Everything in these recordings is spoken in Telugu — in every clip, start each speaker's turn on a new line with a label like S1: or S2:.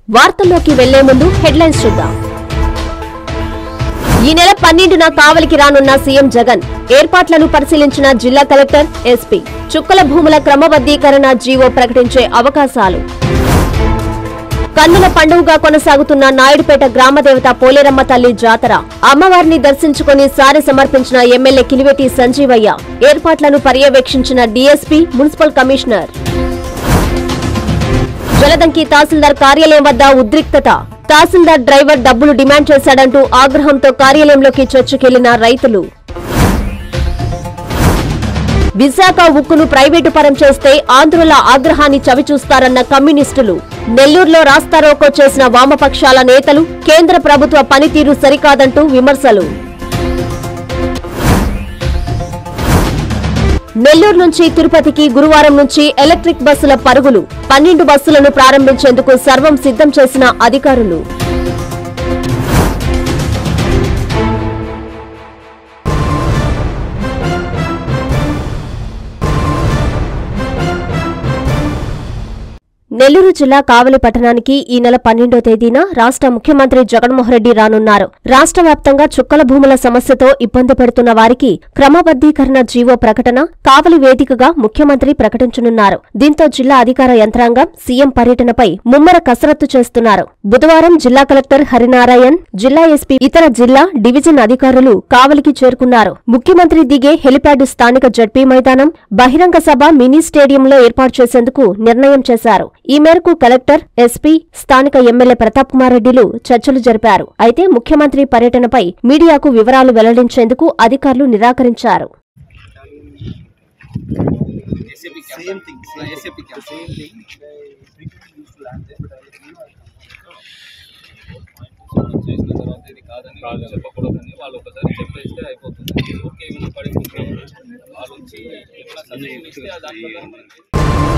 S1: వార్తల్లోకి వెళ్లే ముందు హెడ్లైన్స్ చూద్దాం ఈ నెల పన్నెండున కావలికి రానున్న సీఎం జగన్ ఏర్పాట్లను పరిశీలించిన జిల్లా కలెక్టర్ ఎస్పీ చుక్కల భూముల క్రమబద్దీకరణ జీవో ప్రకటించే అవకాశాలు కన్నుల పండుగగా కొనసాగుతున్న నాయుడుపేట గ్రామదేవత పోలేరమ్మ తల్లి జాతర అమ్మవారిని దర్శించుకుని సారి సమర్పించిన ఎమ్మెల్యే కిలివెటి సంజీవయ్య ఏర్పాట్లను పర్యవేక్షించిన డీఎస్పీ మున్సిపల్ కమిషనర్ జలదంకి తహసీల్దార్ కార్యాలయం వద్ద ఉద్రిక్తత తహసీల్దార్ డ్రైవర్ డబ్బులు డిమాండ్ చేశాడంటూ ఆగ్రహంతో కార్యాలయంలోకి చొచ్చుకెళ్లిన రైతులు విశాఖ ఉక్కును ప్రైవేటు పరం చేస్తే ఆంధ్రుల ఆగ్రహాన్ని చవిచూస్తారన్న కమ్యూనిస్టులు నెల్లూరులో రాస్తారోకో చేసిన వామపక్షాల నేతలు కేంద్ర ప్రభుత్వ పనితీరు సరికాదంటూ విమర్శలు నెల్లూరు నుంచి తిరుపతికి గురువారం నుంచి ఎలక్ట్రిక్ బస్సుల పరుగులు పన్నెండు బస్సులను ప్రారంభించేందుకు సర్వం సిద్ధం చేసిన అధికారులు నెల్లూరు జిల్లా కావలి పట్టణానికి ఈ నెల పన్నెండో తేదీన రాష్ట్ర ముఖ్యమంత్రి జగన్మోహన్ రెడ్డి రానున్నారు రాష్ట్ర వ్యాప్తంగా చుక్కల భూముల సమస్యతో ఇబ్బంది పెడుతున్న వారికి క్రమబద్దీకరణ జీవో ప్రకటన కావలి వేదికగా ముఖ్యమంత్రి ప్రకటించనున్నారు దీంతో జిల్లా అధికార యంత్రాంగం సీఎం పర్యటనపై ముమ్మర కసరత్తు చేస్తున్నారు బుధవారం జిల్లా కలెక్టర్ హరినారాయణ్ జిల్లా ఎస్పీ ఇతర జిల్లా డివిజన్ అధికారులు కావలికి చేరుకున్నారు ముఖ్యమంత్రి దిగే హెలిప్యాడ్ స్థానిక జడ్పీ మైదానం బహిరంగ సభ మినీ స్టేడియంలో ఏర్పాటు చేసేందుకు నిర్ణయం చేశారు ఈ మేరకు కలెక్టర్ ఎస్పీ స్థానిక ఎమ్మెల్యే ప్రతాప్ కుమార్ రెడ్డిలు చర్చలు జరిపారు అయితే ముఖ్యమంత్రి పర్యటనపై మీడియాకు వివరాలు వెల్లడించేందుకు అధికారులు నిరాకరించారు
S2: SAP camp.
S3: Same thing,
S2: Uh,
S3: same
S2: SAP
S3: thing.
S2: camp.
S3: The same thing. They frequently used to land there, but I was new.
S2: చేసిన తర్వాత ఇది కాదని వాళ్ళు చెప్పకూడదని వాళ్ళు ఒకసారి చెప్పేస్తే అయిపోతుంది ఓకే ఏమైనా పడిపోతుంది వాళ్ళు వచ్చి ఏమైనా సజెషన్ ఇస్తే ఆ దాని ప్రకారం మనం చేస్తాం.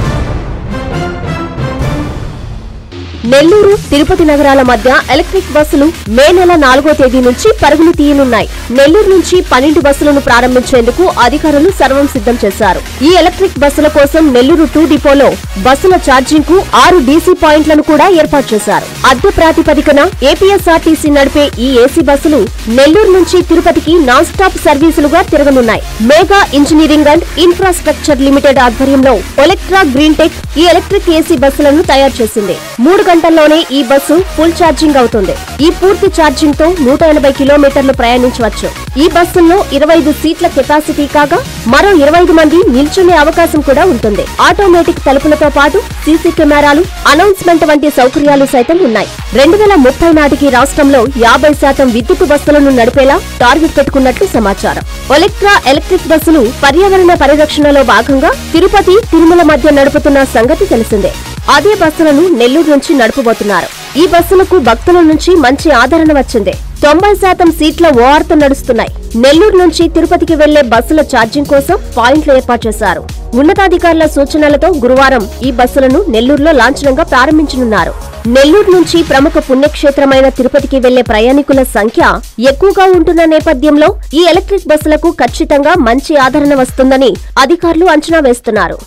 S1: నెల్లూరు తిరుపతి నగరాల మధ్య ఎలక్ట్రిక్ బస్సులు మే నెల నాలుగో తేదీ నుంచి పరుగులు తీయనున్నాయి నెల్లూరు నుంచి పన్నెండు బస్సులను ప్రారంభించేందుకు అధికారులు సర్వం సిద్ధం చేశారు ఈ ఎలక్ట్రిక్ బస్సుల కోసం నెల్లూరు టూ డిపోలో బస్సుల ఛార్జింగ్ కు ఆరు డీసీ పాయింట్లను కూడా ఏర్పాటు చేశారు అద్దె ప్రాతిపదికన ఏపీఎస్ఆర్టీసీ నడిపే ఈ ఏసీ బస్సులు నెల్లూరు నుంచి తిరుపతికి నాన్ స్టాప్ సర్వీసులుగా తిరగనున్నాయి Megha engineering and infrastructure limited ఆధ్వర్యంలో ఒలెక్ట్రా గ్రీన్ టెక్ ఈ ఎలక్ట్రిక్ ఏసీ బస్సులను తయారు చేసింది మూడు గంటల్లోనే ఈ బస్సు ఫుల్ ఛార్జింగ్ అవుతుంది ఈ పూర్తి ఛార్జింగ్ తో నూట ఎనభై కిలోమీటర్లు ప్రయాణించవచ్చు ఈ బస్సుల్లో ఇరవై ఐదు సీట్ల కెపాసిటీ కాగా మరో ఇరవై ఐదు మంది నిల్చునే అవకాశం కూడా ఉంటుంది ఆటోమేటిక్ తలుపులతో పాటు సీసీ కెమెరాలు అనౌన్స్మెంట్ వంటి సౌకర్యాలు సైతం ఉన్నాయి రెండు వేల ముప్పై నాటికి రాష్ట్రంలో యాభై శాతం విద్యుత్ బస్సులను నడిపేలా టార్గెట్ పెట్టుకున్నట్లు సమాచారం ఒలెక్ట్రా ఎలక్ట్రిక్ బస్సులు పర్యావరణ పరిరక్షణలో భాగంగా తిరుపతి తిరుమల మధ్య నడుపుతున్న సంగతి తెలిసిందే అదే బస్సులను నెల్లూరు నుంచి నడుపబోతున్నారు ఈ బస్సులకు భక్తుల నుంచి మంచి ఆదరణ వచ్చింది తొంభై శాతం సీట్ల ఓఆర్తో నడుస్తున్నాయి నెల్లూరు నుంచి తిరుపతికి వెళ్లే బస్సుల ఛార్జింగ్ కోసం పాయింట్లు ఏర్పాటు చేశారు ఉన్నతాధికారుల సూచనలతో గురువారం ఈ బస్సులను నెల్లూరులో లాంఛనంగా ప్రారంభించనున్నారు నెల్లూరు నుంచి ప్రముఖ పుణ్యక్షేత్రమైన తిరుపతికి వెళ్లే ప్రయాణికుల సంఖ్య ఎక్కువగా ఉంటున్న నేపథ్యంలో ఈ ఎలక్ట్రిక్ బస్సులకు ఖచ్చితంగా మంచి ఆదరణ వస్తుందని అధికారులు అంచనా వేస్తున్నారు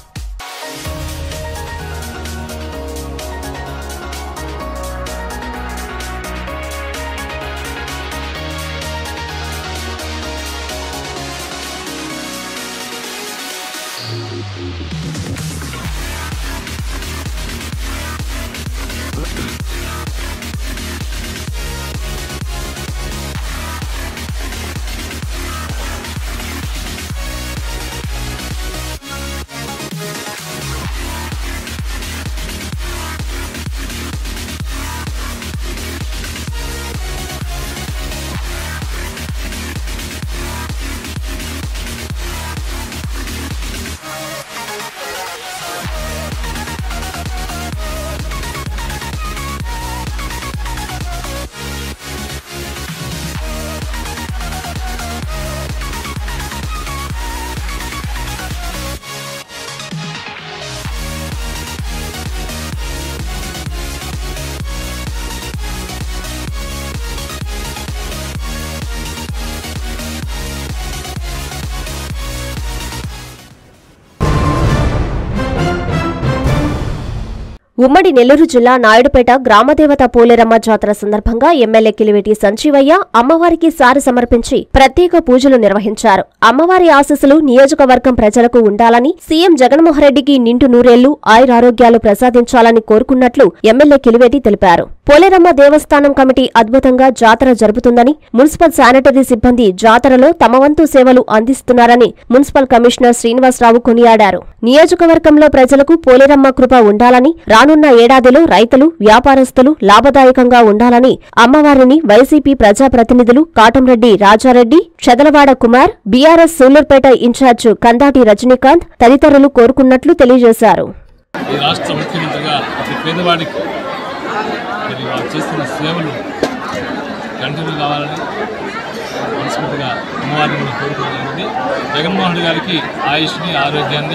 S1: ఉమ్మడి నెల్లూరు జిల్లా నాయుడుపేట గ్రామదేవత పోలేరమ్మ జాతర సందర్భంగా ఎమ్మెల్యే కిలివేటి సంజీవయ్య అమ్మవారికి సారి సమర్పించి ప్రత్యేక పూజలు నిర్వహించారు అమ్మవారి ఆశీస్సులు నియోజకవర్గం ప్రజలకు ఉండాలని సీఎం జగన్మోహన్రెడ్డికి నిండు నూరేళ్లు ఆయురారోగ్యాలు ప్రసాదించాలని కోరుకున్నట్లు ఎమ్మెల్యే కిలివేటి తెలిపారు పోలేరమ్మ దేవస్థానం కమిటీ అద్భుతంగా జాతర జరుపుతుందని మున్సిపల్ శానిటరీ సిబ్బంది జాతరలో తమ వంతు సేవలు అందిస్తున్నారని మున్సిపల్ కమిషనర్ శ్రీనివాసరావు కొనియాడారు నియోజకవర్గంలో ప్రజలకు పోలేరమ్మ కృప ఉండాలని రానున్న ఏడాదిలో రైతులు వ్యాపారస్తులు లాభదాయకంగా ఉండాలని అమ్మవారిని వైసీపీ ప్రజాప్రతినిధులు కాటంరెడ్డి రాజారెడ్డి చదలవాడ కుమార్ బీఆర్ఎస్ సూలూర్పేట ఇన్ఛార్జ్ కందాటి రజనీకాంత్ తదితరులు కోరుకున్నట్లు తెలియజేశారు
S4: ఈ రాష్ట్ర ముఖ్యమంత్రిగా ప్రతి పేదవాడికి మరి వారు చేస్తున్న సేవలు కంటిన్యూ కావాలని మనస్ఫూర్తిగా అమ్మవారిని కూడా కోరుకోవడం జరిగింది జగన్మోహన్ రెడ్డి గారికి ఆయుష్ని ఆరోగ్యాన్ని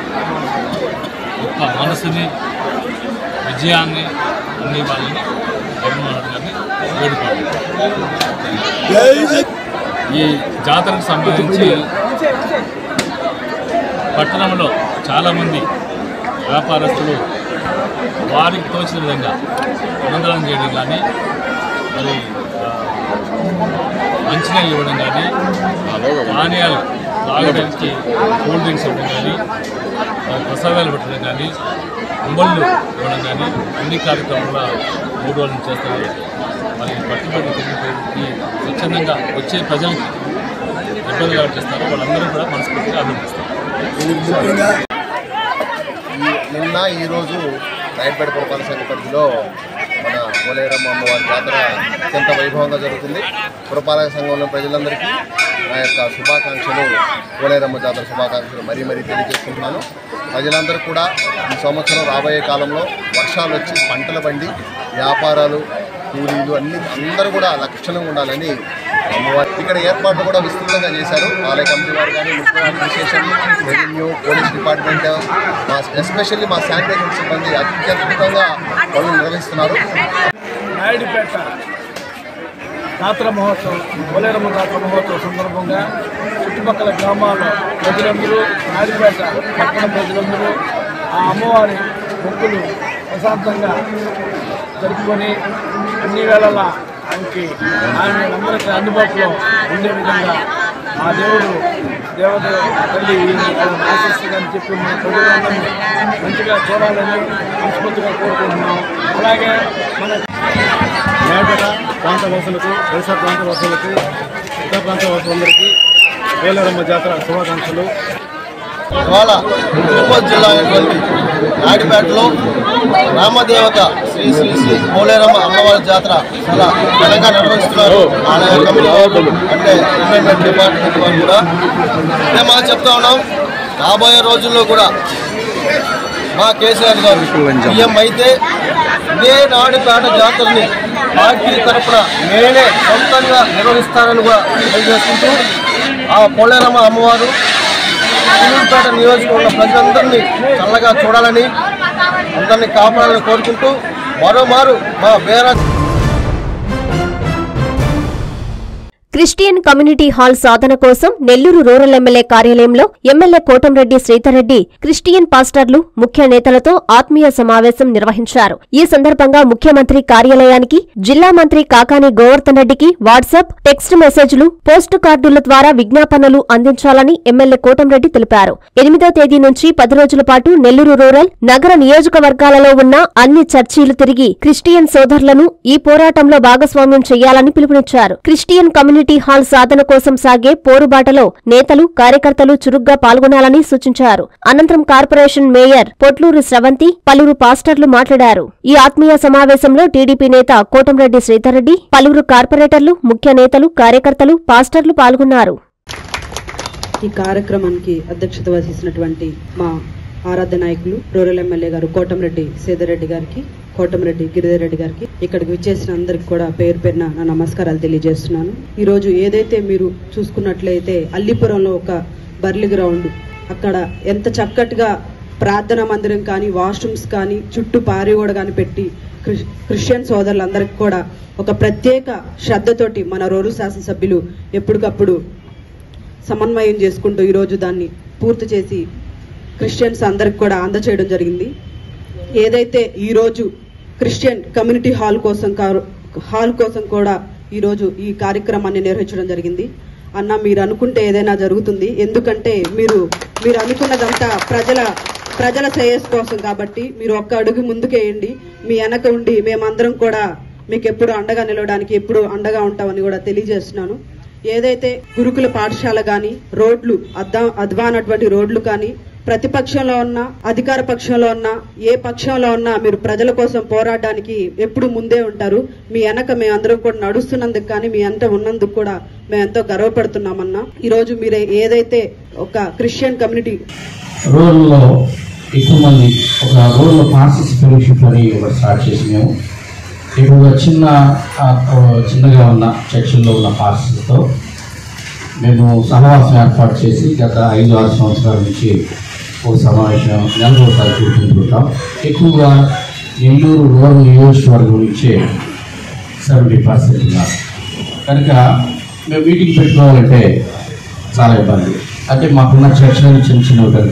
S4: గొప్ప మనసుని విజయాన్ని అన్ని వాళ్ళని జగన్మోహన్ రెడ్డి గారిని వేడుకోవాలి ఈ జాతరకు సంబంధించి పట్టణంలో చాలామంది వ్యాపారస్తులు వారికి తోచిన విధంగా అనంతరం చేయడం కానీ మరి ఆ, మంచినీళ్ళు ఇవ్వడం కానీ పానీయాలు తాగడానికి కూల్ డ్రింక్స్ ఇవ్వడం కానీ ఆ, ప్రసాదాలు పెట్టడం కానీ అంబళ్ళు ఇవ్వడం కానీ అన్ని కార్యక్రమాలు మూడు రోజుల నుంచి చేస్తారు మరి పట్టుబడి తిరిగి స్వచ్ఛందంగా వచ్చే ప్రజలకి ఇబ్బంది చేస్తారు వాళ్ళందరూ కూడా మనస్ఫూర్తిగా అభినందిస్తారు
S5: నిన్న ఈరోజు నాయపేట పురపాలక సంఘ పరిధిలో మన పోలేరమ్మ అమ్మవారి జాతర అత్యంత వైభవంగా జరుగుతుంది పురపాలక సంఘంలో ప్రజలందరికీ నా యొక్క శుభాకాంక్షలు పోలేరమ్మ జాతర శుభాకాంక్షలు మరీ మరీ తెలియజేసుకుంటున్నాను ప్రజలందరూ కూడా ఈ సంవత్సరం రాబోయే కాలంలో వర్షాలు వచ్చి పంటలు పండి వ్యాపారాలు కూలీలు అన్ని అందరూ కూడా లక్షణంగా ఉండాలని అమ్మవారి ఇక్కడ ఏర్పాట్లు కూడా విస్తృతంగా చేశారు ఆలయ కమిటీ వారు కానీ municipal administration revenue police department మా ఎస్పెషల్లీ మా శానిటేషన్ సిబ్బంది అత్యద్భుతంగా పనులు నిర్వహిస్తున్నారు
S3: నాయుడుపేట జాతర మహోత్సవం పోలేరమ్మ జాతర మహోత్సవం సందర్భంగా చుట్టుపక్కల గ్రామాల ప్రజలందరూ నాయుడుపేట పట్టణ ప్రజలందరూ ఆ అమ్మవారి మొక్కులు ప్రశాంతంగా జరుపుకొని అన్ని వేళలా ఆయనకి ఆయన అందరికీ అందుబాటులో ఉండే విధంగా ఆ దేవుడు దేవత తల్లి వాళ్ళని ఆశిస్తుందని చెప్పి మన ప్రజలందరూ మంచిగా చూడాలని మనస్ఫూర్తిగా కోరుకుంటున్నాం అలాగే మన
S6: మేపేట ప్రాంత వాసులకు పరిసర ప్రాంత వాసులకు ఇతర ప్రాంత వాసులందరికీ వేలరమ్మ జాతర శుభాకాంక్షలు
S5: ఇవాళ తిరుపతి జిల్లా అయినటువంటి నాయుడుపేటలో రామదేవత శ్రీ శ్రీ శ్రీ పోలేరమ్మ అమ్మవారి జాతర చాలా ఘనంగా నిర్వహిస్తున్నారు ఆలయ కమిటీ వారు, అంటే ఎంటర్టైన్మెంట్ డిపార్ట్మెంట్ వారు కూడా మేము మనం చెప్తా ఉన్నాం రాబోయే రోజుల్లో కూడా మా కేసీఆర్ గారు సీఎం అయితే ఇదే నాయుడుపేట జాతరని పార్టీ తరఫున నేనే సొంతంగా నిర్వహిస్తానని కూడా తెలియజేసుకుంటూ ఆ పోలేరమ్మ అమ్మవారు సూళ్ళూరుపేట నియోజకవర్గ ప్రజలందరినీ చల్లగా చూడాలని అందరినీ కాపాడాలని కోరుకుంటూ మరోమారు మా బేరా
S1: క్రిస్టియన్ కమ్యూనిటీ హాల్ సాధన కోసం నెల్లూరు రూరల్ ఎమ్మెల్యే కార్యాలయంలో ఎమ్మెల్యే కోటంరెడ్డి శ్రీధర్రెడ్డి క్రిస్టియన్ పాస్టర్లు ముఖ్య నేతలతో ఆత్మీయ సమావేశం నిర్వహించారు ఈ సందర్భంగా ముఖ్యమంత్రి కార్యాలయానికి జిల్లా మంత్రి కాకాని గోవర్ధన్ రెడ్డికి వాట్సాప్ టెక్స్ట్ మెసేజ్లు పోస్టు కార్డుల ద్వారా విజ్ఞాపనలు అందించాలని ఎమ్మెల్యే కోటంరెడ్డి తెలిపారు ఎనిమిదో తేదీ నుంచి పది రోజుల పాటు నెల్లూరు రూరల్ నగర నియోజకవర్గాలలో ఉన్న అన్ని చర్చీలు తిరిగి క్రిస్టియన్ సోదరులను ఈ పోరాటంలో భాగస్వామ్యం చేయాలని పిలుపునిచ్చారు క్రిస్టియన్ కమ్యూనిటీ హాల్ సాధన కోసం సాగే పోరుబాటలో నేతలు కార్యకర్తలు చురుగ్గా పాల్గొనాలని సూచించారు అనంతరం కార్పొరేషన్ మేయర్ పొట్లూరు స్రవంతి పలువురు పాస్టర్లు మాట్లాడారు ఈ ఆత్మీయ సమావేశంలో టీడీపీ నేత కోటంరెడ్డి శ్రీధర్రెడ్డి పలువురు కార్పొరేటర్లు ముఖ్య నేతలు కార్యకర్తలు పాస్టర్లు పాల్గొన్నారు
S7: ఈ కార్యక్రమానికి అధ్యక్షత వహించినటువంటి మా ఆరాధ్య నాయకులు రూరల్ ఎమ్మెల్యే గారు కోటంరెడ్డి సేదరెడ్డి గారికి కోటంరెడ్డి గిరిధర్ రెడ్డి గారికి ఇక్కడికి విచ్చేసిన అందరికి కూడా పేరు పేరున నా నమస్కారాలు తెలియజేస్తున్నాను ఈ రోజు ఏదైతే మీరు చూసుకున్నట్లయితే అల్లిపురంలో ఒక బర్లీ గ్రౌండ్ అక్కడ ఎంత చక్కటిగా ప్రార్థనా మందిరం కానీ వాష్రూమ్స్ కానీ చుట్టూ పారిగోడ కానీ పెట్టి క్రిస్- క్రిస్టియన్ సోదరులందరికీ కూడా ఒక ప్రత్యేక శ్రద్ధతోటి మన రూరల్ శాసనసభ్యులు ఎప్పటికప్పుడు సమన్వయం చేసుకుంటూ ఈరోజు దాన్ని పూర్తి చేసి క్రిస్టియన్స్ అందరికి కూడా అందచేయడం జరిగింది ఏదైతే ఈరోజు క్రిస్టియన్ కమ్యూనిటీ హాల్ కోసం కారు- హాల్ కోసం కూడా ఈరోజు ఈ కార్యక్రమాన్ని నిర్వహించడం జరిగింది అన్న మీరు అనుకుంటే ఏదైనా జరుగుతుంది ఎందుకంటే మీరు మీరు అనుకున్నదంతా ప్రజల ప్రజల శ్రేయస్ కోసం కాబట్టి మీరు ఒక్క అడుగు ముందుకేయండి మీ వెనక ఉండి మేమందరం కూడా మీకు ఎప్పుడు అండగా నిలవడానికి ఎప్పుడు అండగా ఉంటామని కూడా తెలియజేస్తున్నాను ఏదైతే గురుకుల పాఠశాల గాని రోడ్లు అద్దా అధ్వానటువంటి రోడ్లు కానీ ప్రతిపక్షంలో ఉన్న అధికార పక్షంలో ఉన్న ఏ పక్షంలో ఉన్నా మీరు ప్రజల కోసం పోరాడడానికి ఎప్పుడు ముందే ఉంటారు మీ వెనక మేమందరం కూడా నడుస్తున్నందుకు కానీ మీ అంత ఉన్నందుకు కూడా మేము ఎంతో గర్వపడుతున్నామన్నా ఈ రోజు మీరు ఏదైతే ఒక క్రిస్టియన్ కమ్యూనిటీ
S8: రోడ్లలో ఎక్కువ మంది ఒక రోడ్లో పార్సల్స్ ఫెలోషిప్ అని ఒకటి స్టార్ట్ చేసి మేము ఎక్కువగా చిన్న ఆ, ఆ, చిన్నగా ఉన్న సెక్షన్లో ఉన్న పార్సల్స్తో మేము సమావేశం ఏర్పాటు చేసి గత ఐదు ఆరు సంవత్సరాల నుంచి ఒక సమావేశం నెలకు ఒకసారి కూర్చుంటుంటాం ఎక్కువగా నెల్లూరు రూరల్ నియోజకవర్గం నుంచే సెవెంటీ పర్సెంట్ ఉన్నారు కనుక మేము మీటింగ్ పెట్టుకోవాలంటే చాలా ఇబ్బంది అంటే మాకున్న సెక్షన్లు చిన్న చిన్నవి కనుక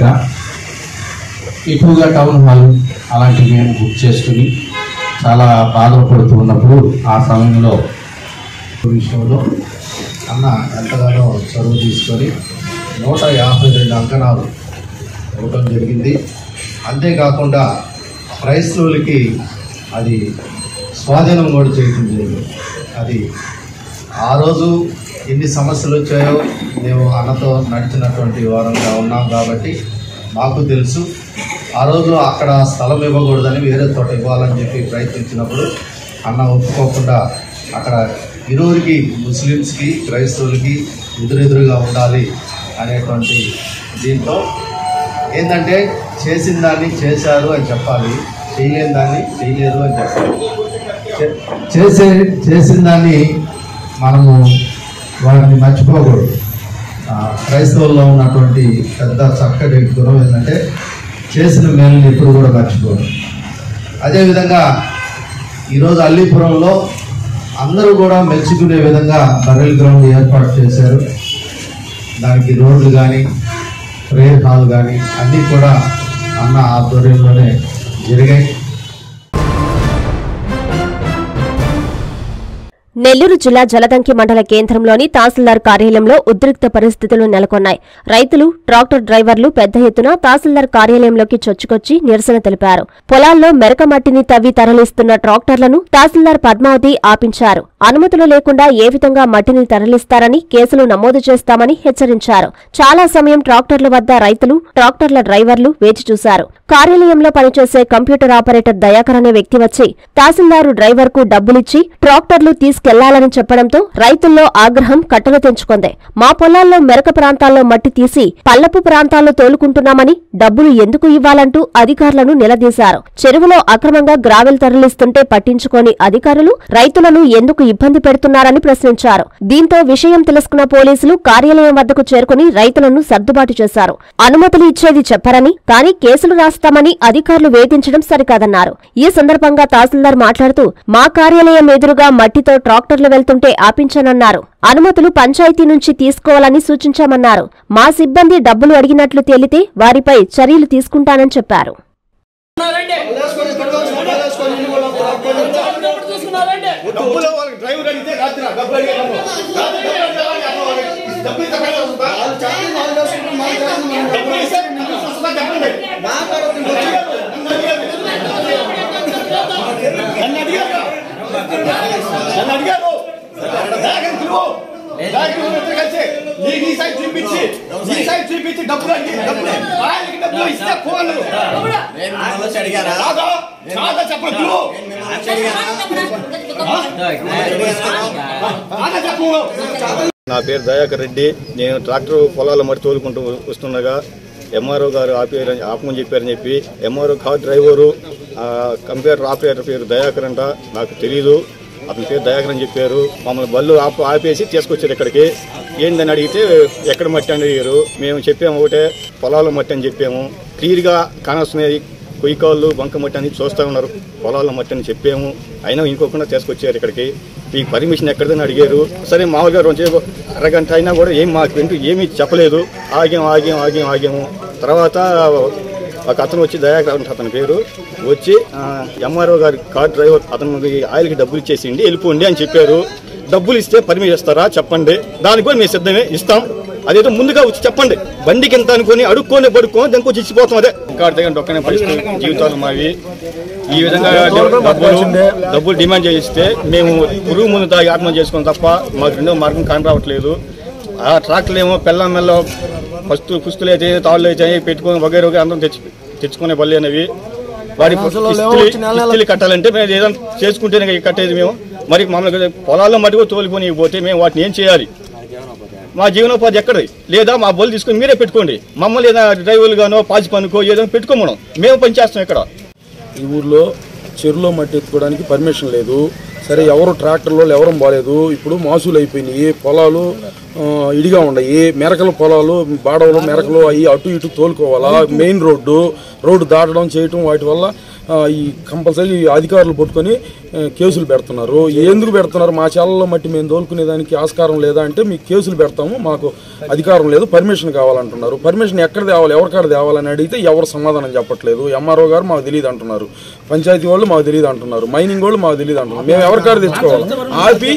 S8: ఎక్కువగా టౌన్ హాల్ అలాంటివి మేము బుక్ చేసుకుని చాలా బాధపడుతూ ఉన్నప్పుడు ఆ సమయంలో
S6: విషయంలో అన్న ఎంతగానో చదువు తీసుకొని నూట యాభై రెండు అంకణాలు ఇవ్వటం జరిగింది అంతేకాకుండా క్రైస్తవులకి అది స్వాధీనం కూడా చేయటం జరిగింది అది ఆ రోజు ఎన్ని సమస్యలు వచ్చాయో మేము అన్నతో నడిచినటువంటి వారంగా ఉన్నాం కాబట్టి మాకు తెలుసు ఆ రోజు అక్కడ స్థలం ఇవ్వకూడదని వేరే చోట ఇవ్వాలని చెప్పి ప్రయత్నించినప్పుడు అన్న ఒప్పుకోకుండా అక్కడ ఇరువురికి ముస్లిమ్స్కి క్రైస్తవులకి ఎదురెదురుగా ఉండాలి అనేటువంటి దీంతో ఏంటంటే చేసిన దాన్ని చేశారు అని చెప్పాలి చేయలేని దాన్ని చేయలేదు అని చెప్పాలి చే- చేసే చేసిన దాన్ని మనము వాటిని మర్చిపోకూడదు ఆ, క్రైస్తవుల్లో ఉన్నటువంటి పెద్ద చక్కటి గుణం ఏంటంటే చేసిన మేలుని ఎప్పుడు కూడా మర్చిపోరు అదేవిధంగా ఈరోజు అల్లీపురంలో అందరూ కూడా మెచ్చుకునే విధంగా బరెల్ గ్రౌండ్ ఏర్పాటు చేశారు దానికి రోడ్లు కానీ ప్రేయర్ హాల్ కానీ అన్నీ కూడా అన్న ఆధ్వర్యంలోనే జరిగాయి
S1: నెల్లూరు జిల్లా జలదంకి మండల కేంద్రంలోని తహసీల్దార్ కార్యాలయంలో ఉద్రిక్త పరిస్థితులు నెలకొన్నాయి రైతులు ట్రాక్టర్ డ్రైవర్లు పెద్ద ఎత్తున తహసీల్దార్ కార్యాలయంలోకి చొచ్చుకొచ్చి నిరసన తెలిపారు పొలాల్లో మెరక మట్టిని తవ్వి తరలిస్తున్న ట్రాక్టర్లను తహసీల్దార్ పద్మావతి ఆపించారు అనుమతులు లేకుండా ఏ విధంగా మట్టిని తరలిస్తారని కేసులు నమోదు చేస్తామని హెచ్చరించారు చాలా సమయం ట్రాక్టర్ల వద్ద రైతులు ట్రాక్టర్ల డ్రైవర్లు వేచి చూశారు కార్యాలయంలో పనిచేసే కంప్యూటర్ ఆపరేటర్ దయాకర్ అనే వ్యక్తి వచ్చి తహసీల్దారు డ్రైవర్ కు డబ్బులిచ్చి ట్రాక్టర్లు తీసుకెళ్లాలని చెప్పడంతో రైతుల్లో ఆగ్రహం కట్టలు తెంచుకుంది మా పొలాల్లో మెరక ప్రాంతాల్లో మట్టి తీసి పల్లపు ప్రాంతాల్లో తోలుకుంటున్నామని డబ్బులు ఎందుకు ఇవ్వాలంటూ అధికారులను నిలదీశారు చెరువులో అక్రమంగా గ్రావెల్ తరలిస్తుంటే పట్టించుకోని అధికారులు రైతులను ఎందుకు ఇబ్బంది పెడుతున్నారని ప్రశ్నించారు దీంతో విషయం తెలుసుకున్న పోలీసులు కార్యాలయం వద్దకు చేరుకుని రైతులను సర్దుబాటు చేశారు అనుమతులు ఇచ్చేది చెప్పరని కానీ కేసులు రాస్తామని అధికారులు వేధించడం సరికాదన్నారు ఈ సందర్భంగా తహసీల్దార్ మాట్లాడుతూ మా కార్యాలయం ఎదురుగా మట్టితో ట్రాక్టర్లు వెళ్తుంటే ఆపించానన్నారు అనుమతులు పంచాయతీ నుంచి తీసుకోవాలని సూచించామన్నారు మా సిబ్బంది డబ్బులు అడిగినట్లు తేలితే వారిపై చర్యలు తీసుకుంటానని చెప్పారు
S6: డబ్బులు వాళ్ళకి డ్రైవర్ అడిగితే రాత్రి డబ్బులు అడిగాను డబ్బులు ఇస్తే అసలు చెప్పండి నన్ను అడిగారు నన్ను అడిగారు దాకా పిలువు దాకా పిలువు ఇద్దరు కలిసి నీకు ఈ సైడ్ చూపించి ఈ సైడ్ చూపించి డబ్బులు అడిగి డబ్బులు ఆయనకి డబ్బులు ఇస్తే ఫోన్ కాదా కాదా చెప్పండి పిలువు కాదా చెప్పు
S9: నా పేరు దయాకర్ రెడ్డి నేను ట్రాక్టర్ పొలాల మట్టి తోలుకుంటూ వస్తుండగా ఎంఆర్ఓ గారు ఆపేరు ఆపమని చెప్పారని చెప్పి ఎంఆర్ఓ కార్ డ్రైవరు ఆ, కంప్యూటర్ ఆపరేటర్ పేరు దయాకర్ అంట నాకు తెలీదు అతని పేరు దయాకర్ అని చెప్పారు మమ్మల్ని బళ్ళు ఆప ఆపేసి తీసుకొచ్చారు ఇక్కడికి ఏందని అడిగితే ఎక్కడ మట్టి అని అడిగారు మేము చెప్పాము ఒకటే పొలాల మట్టి అని చెప్పాము క్లియర్గా కానొస్తున్నాయి కొయ్యకాళ్ళు బంక మట్టి అని చూస్తూ ఉన్నారు పొలాల మట్టి అని చెప్పాము అయినా ఇంకోకుండా తీసుకొచ్చారు ఇక్కడికి ఈ పర్మిషన్ ఎక్కడిదని అడిగారు సరే మామూలుగా రెండు సేపు అరగంట అయినా కూడా ఏం మాకు వింటూ ఏమీ చెప్పలేదు ఆగాం ఆగాం ఆగాం ఆగాము తర్వాత ఒక అతను వచ్చి దయాకర్ అంటే అతని పేరు వచ్చి ఎంఆర్ఓ గారి కార్ డ్రైవర్ అతను ఆయిల్కి డబ్బులు ఇచ్చేసిండి వెళ్ళిపోండి అని చెప్పారు డబ్బులు ఇస్తే పర్మిషన్ ఇస్తారా చెప్పండి దానికి కూడా మేము సిద్ధమే ఇస్తాం అదేదో ముందుగా వచ్చి చెప్పండి బండికి ఎంత అనుకొని అడుక్కొని పడుకొని దానికి వచ్చి ఇచ్చిపోతాం అదే కార్ దగ్గర ఒక్కనే పరిస్థితి జీవితాలు మావి ఈ విధంగా డబ్బులు డబ్బులు డిమాండ్ చేయిస్తే మేము పురుగు ముందు తాగి ఆత్మహత్య చేసుకోం తప్ప మాకు రెండో మార్గం కాని రావట్లేదు ఆ ట్రాక్టర్లు ఏమో పెళ్ళం మెల్ల ఫస్ట్ పుస్తులు అయితే తాళ్ళు అయితే పెట్టుకొని వగైరే వగైరే అందరం తెచ్చి తెచ్చుకునే బల్లి అనేవి వాడి కిస్తులు కిస్తులు కట్టాలంటే మేము ఏదైనా చేసుకుంటేనే కదా కట్టేది మేము మరి మామూలుగా పొలాల్లో మటుకు తోలిపోయి పోతే మేము వాటిని ఏం చేయాలి మా జీవనోపాధి ఎక్కడది లేదా మా బోలు తీసుకొని మీరే పెట్టుకోండి మమ్మల్ని ఏదైనా డ్రైవర్లు గానో పాచి పనుకో ఏదో పెట్టుకోమడం మేము పని చేస్తాం ఇక్కడ
S10: ఈ ఊర్లో చెరువులో మట్టి ఎత్తుకోవడానికి పర్మిషన్ లేదు సరే ఎవరు ట్రాక్టర్లో ఎవరం బాలేదు ఇప్పుడు మాసులు అయిపోయినాయి పొలాలు ఆ, ఇడిగా ఉన్నాయి మెరకల పొలాలు బాడవలు మెరకలు అవి అటు ఇటు తోలుకోవాలా మెయిన్ రోడ్డు రోడ్డు దాటడం చేయటం వాటి వల్ల ఆ, ఈ కంపల్సరీ అధికారులు పట్టుకొని ఆ, కేసులు పెడుతున్నారు ఎందుకు పెడుతున్నారు మా చేలలో మట్టి మేము తోలుకునేదానికి ఆస్కారం లేదా అంటే మీకు కేసులు పెడతాము మాకు అధికారం లేదు పర్మిషన్ కావాలంటున్నారు పర్మిషన్ ఎక్కడ తేవాలి ఎవరికాడ తేవాలని అడిగితే ఎవరు సమాధానం చెప్పట్లేదు ఎంఆర్ఓ గారు మాకు తెలియదు అంటున్నారు పంచాయతీ వాళ్ళు మాకు తెలియదు అంటున్నారు మైనింగ్ వాళ్ళు మాకు తెలియదు అంటున్నారు మేము ఎవరికాడ తెచ్చుకోవాలి ఆపి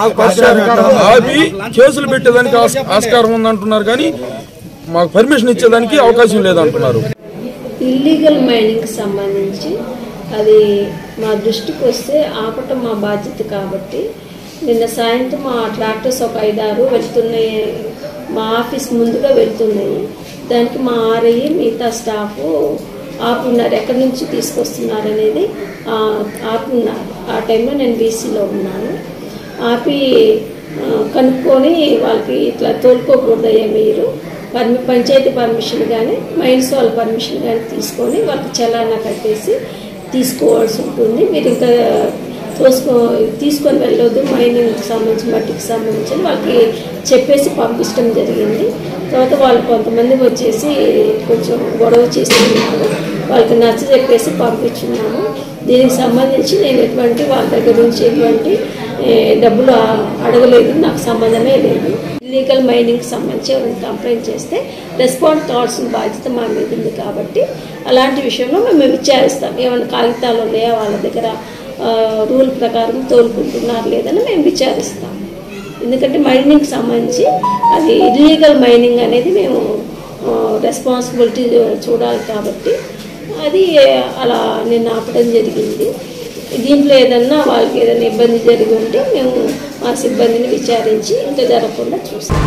S10: ఆపి కేసులు పెట్టేదానికి ఆస్- ఆస్కారం ఉందంటున్నారు కానీ మాకు పర్మిషన్ ఇచ్చేదానికి అవకాశం లేదంటున్నారు
S11: ఇల్లీగల్ మైనింగ్కి సంబంధించి అది మా దృష్టికి వస్తే ఆపటం మా బాధ్యత కాబట్టి నిన్న సాయంత్రం మా ట్రాక్టర్స్ ఒక ఐదారు వెళ్తున్నాయి మా ఆఫీస్ ముందుగా వెళ్తున్నాయి దానికి మా ఆర్ఐ మిగతా స్టాఫ్ ఆపున్నారు ఎక్కడి నుంచి తీసుకొస్తున్నారు అనేది ఆ, ఆపున్నారు ఆ టైంలో నేను బీసీలో ఉన్నాను ఆపి ఆ, కనుక్కొని వాళ్ళకి ఇట్లా తోలుకోకూడదయ్యా మీరు పర్మి పంచాయతీ పర్మిషన్ కానీ మైన్స్ వాళ్ళ పర్మిషన్ కానీ తీసుకొని వాళ్ళకి చలానా కట్టేసి తీసుకోవాల్సి ఉంటుంది మీరు ఇంకా తోసుకో తీసుకొని వెళ్ళొద్దు మైనింగ్కి సంబంధించి మట్టికి సంబంధించి వాళ్ళకి చెప్పేసి పంపించడం జరిగింది తర్వాత వాళ్ళు కొంతమంది వచ్చేసి కొంచెం గొడవ చేస్తున్నారు వాళ్ళకి నచ్చ చెప్పేసి పంపించున్నాము దీనికి సంబంధించి నేను ఎటువంటి వాళ్ళ దగ్గర నుంచి ఎటువంటి ఏ, డబ్బులు ఆ- అడగలేదు నాకు సంబంధమే లేదు ఇల్లీగల్ మైనింగ్కి సంబంధించి ఎవరైనా కంప్లైంట్ చేస్తే రెస్పాండ్ కావాల్సిన బాధ్యత మా మీద ఉంది కాబట్టి అలాంటి విషయంలో మేము విచారిస్తాం ఏమైనా కాగితాలు ఉన్నాయా వాళ్ళ దగ్గర ఆ, రూల్ ప్రకారం తోలుకుంటున్నారు లేదని మేము విచారిస్తాం ఎందుకంటే మైనింగ్కి సంబంధించి అది ఇల్లీగల్ మైనింగ్ అనేది మేము రెస్పాన్సిబిలిటీ చూడాలి కాబట్టి అది అలా నేను ఆపడం జరిగింది దీంట్లో ఏదన్నా వాళ్ళకి ఏదైనా ఇబ్బంది జరిగి ఉంటే మేము మా సిబ్బందిని విచారించి ఇంకా జరగకుండా చూస్తాం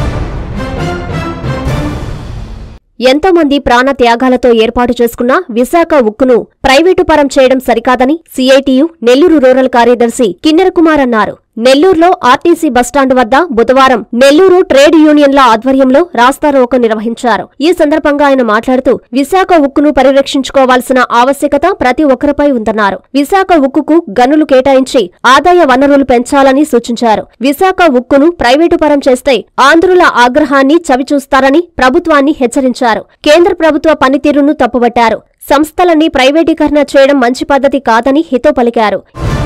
S1: ఎంతో మంది ప్రాణ త్యాగాలతో ఏర్పాటు చేసుకున్న విశాఖ ఉక్కును ప్రైవేటు పరం చేయడం సరికాదని సిఐటియు నెల్లూరు రూరల్ కార్యదర్శి కిన్నెర కుమార్ అన్నారు నెల్లూరులో ఆర్టీసీ బస్టాండ్ వద్ద బుధవారం నెల్లూరు ట్రేడ్ యూనియన్ల ఆధ్వర్యంలో రాస్తారోకో నిర్వహించారు ఈ సందర్భంగా ఆయన మాట్లాడుతూ విశాఖ ఉక్కును పరిరక్షించుకోవాల్సిన ఆవశ్యకత ప్రతి ఒక్కరిపై ఉందన్నారు విశాఖ ఉక్కుకు గనులు కేటాయించి ఆదాయ వనరులు పెంచాలని సూచించారు విశాఖ ఉక్కును ప్రైవేటు పరం చేస్తే ఆంధ్రుల ఆగ్రహాన్ని చవిచూస్తారని ప్రభుత్వాన్ని హెచ్చరించారు కేంద్ర ప్రభుత్వ పనితీరును తప్పుబట్టారు సంస్థలన్నీ ప్రైవేటీకరణ చేయడం మంచి పద్ధతి కాదని హితో పలికారు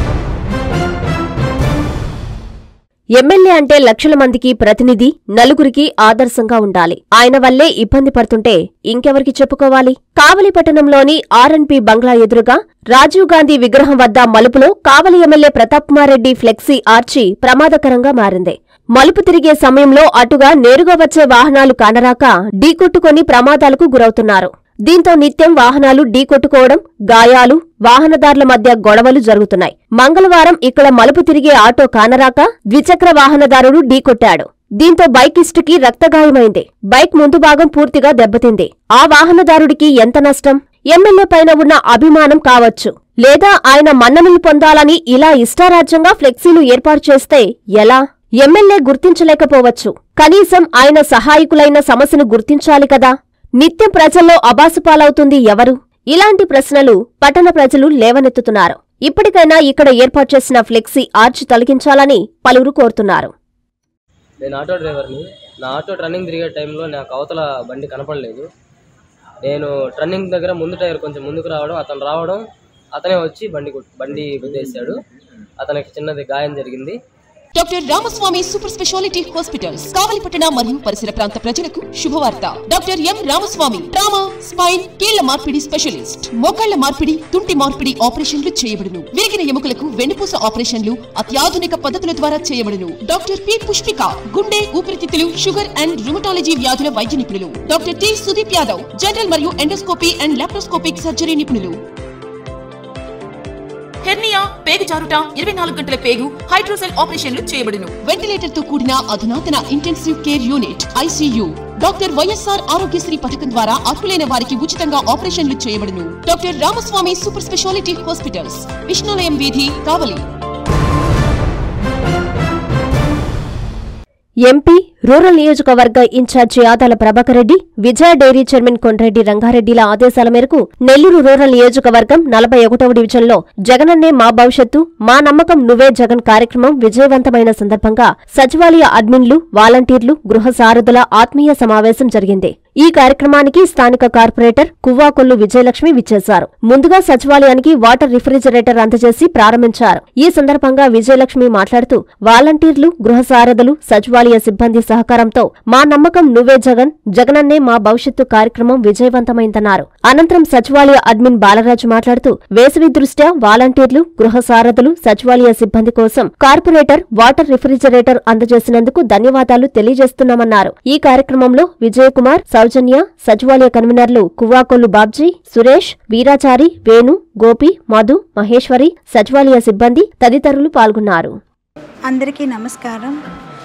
S1: ఎమ్మెల్యే అంటే లక్షల మందికి ప్రతినిధి నలుగురికి ఆదర్శంగా ఉండాలి ఆయన వల్లే ఇబ్బంది పడుతుంటే ఇంకెవరికి చెప్పుకోవాలి కావలి పట్టణంలోని ఆర్ఎన్పి బంగ్లా ఎదురుగా రాజీవ్ గాంధీ విగ్రహం వద్ద మలుపులో Kavali MLA Pratap Kumar Reddy flexi arch ప్రమాదకరంగా మారింది మలుపు తిరిగే సమయంలో అటుగా నేరుగా వచ్చే వాహనాలు కానరాక ఢీకొట్టుకొని ప్రమాదాలకు గురవుతున్నారు దీంతో నిత్యం వాహనాలు ఢీకొట్టుకోవడం గాయాలు వాహనదారుల మధ్య గొడవలు జరుగుతున్నాయి మంగళవారం ఇక్కడ మలుపు తిరిగే ఆటో కానరాక ద్విచక్ర వాహనదారుడు ఢీకొట్టాడు దీంతో బైకిస్టుకి రక్తగాయమైంది బైక్ ముందు భాగం పూర్తిగా దెబ్బతింది ఆ వాహనదారుడికి ఎంత నష్టం ఎమ్మెల్యే పైన ఉన్న అభిమానం కావచ్చు లేదా ఆయన మన్ననలు పొందాలని ఇలా ఇష్టారాజ్యంగా ఫ్లెక్సీలు ఏర్పాటు చేస్తే ఎలా ఎమ్మెల్యే గుర్తించలేకపోవచ్చు కనీసం ఆయన సహాయకులైన సమస్యను గుర్తించాలి కదా నిత్యం ప్రజల్లో అబాసుపాలవుతుంది ఎవరు ఇలాంటి ప్రశ్నలు పట్టణ ప్రజలు లేవనెత్తుతున్నారు ఇప్పటికైనా ఇక్కడ ఏర్పాటు చేసిన ఫ్లెక్సీ ఆర్చి తొలగించాలని పలువురు కోరుతున్నారు
S12: నేను ఆటో డ్రైవర్ని నా ఆటో టర్నింగ్ తిరిగే టైంలో నాకు అవతల బండి కనపడలేదు నేను టర్నింగ్ దగ్గర ముందు టైర్ కొంచెం ముందుకు రావడం అతను రావడం అతనే వచ్చి బండి కొట్- బండి గుద్దేశాడు అతనికి చిన్నది గాయం జరిగింది
S13: doctor Ramaswamy super speciality hospitals కావలిపట్టణ మరియు పరిసర ప్రాంత ప్రజలకు శుభవార్త doctor M Ramaswamy trauma spine కీళ్ల మార్పిడి స్పెషలిస్ట్ మోకాళ్ల మార్పిడి తుంటి మార్పిడి ఆపరేషన్లు చేయబడును విరిగిన ఎముకలకు వెన్నుపూస ఆపరేషన్లు అత్యాధునిక పద్ధతుల ద్వారా చేయబడును డాక్టర్ పి పుష్పిక గుండె ఊపిరితిత్తులు షుగర్ అండ్ రుమటాలజీ వ్యాధుల వైద్య నిపుణులు doctor T Sudeep Yadav general మరియు ఎండోస్కోపీ అండ్ లాప్రోస్కోపిక్ సర్జరీ నిపుణులు హెర్నియా పేగు జారుట ఇరవై నాలుగు గంటల పేగు హైడ్రోసెల్ ఆపరేషన్లు చేయబడును వెంటిలేటర్ తో కూడిన అధునాతన intensive care unit ICU doctor YSR Aarogyasri పథకం ద్వారా అర్హులైన వారికి ఉచితంగా ఆపరేషన్లు చేయబడును doctor Ramaswamy super speciality hospitals Vishnulayam వీధి కావలి
S1: ఎంపీ రూరల్ నియోజకవర్గ incharge Adala Prabhakar Reddy Vijaya dairy chairman Kondreddy రంగారెడ్డిల ఆదేశాల మేరకు నెల్లూరు రూరల్ నియోజకవర్గం నలభై ఒకటవ డివిజన్లో జగనన్నే మా భవిష్యత్తు మా నమ్మకం నువ్వే జగన్ కార్యక్రమం విజయవంతమైన సందర్భంగా సచివాలయ అడ్మిన్లు వాలంటీర్లు గృహ సారథుల ఆత్మీయ సమావేశం జరిగింది ఈ కార్యక్రమానికి స్థానిక కార్పొరేటర్ కువ్వాకొల్లు విజయలక్ష్మి విచ్చేశారు ముందుగా సచివాలయానికి వాటర్ రిఫ్రిజిరేటర్ అందజేసి ప్రారంభించారు ఈ సందర్భంగా విజయలక్ష్మి మాట్లాడుతూ వాలంటీర్లు గృహ సారథులు సచివాలయ సిబ్బంది సహకారంతో మా నమ్మకం నువ్వే జగన్ జగనన్నే మా భవిష్యత్తు కార్యక్రమం విజయవంతమైందన్నారు అనంతరం సచివాలయ అడ్మిన్ బాలరాజు మాట్లాడుతూ వేసవి దృష్ట్యా వాలంటీర్లు గృహ సారథులు సచివాలయ సిబ్బంది కోసం కార్పొరేటర్ వాటర్ రిఫ్రిజిరేటర్ అందజేసినందుకు ధన్యవాదాలు తెలియజేస్తున్నామన్నారు ఈ కార్యక్రమంలో విజయకుమార్ సౌజన్య సచివాలయ కన్వీనర్లు కువ్వాకొల్లు బాబ్జీ సురేష్ వీరాచారి వేణు గోపి మధు మహేశ్వరి సచివాలయ సిబ్బంది తదితరులు పాల్గొన్నారు
S14: అందరికీ నమస్కారం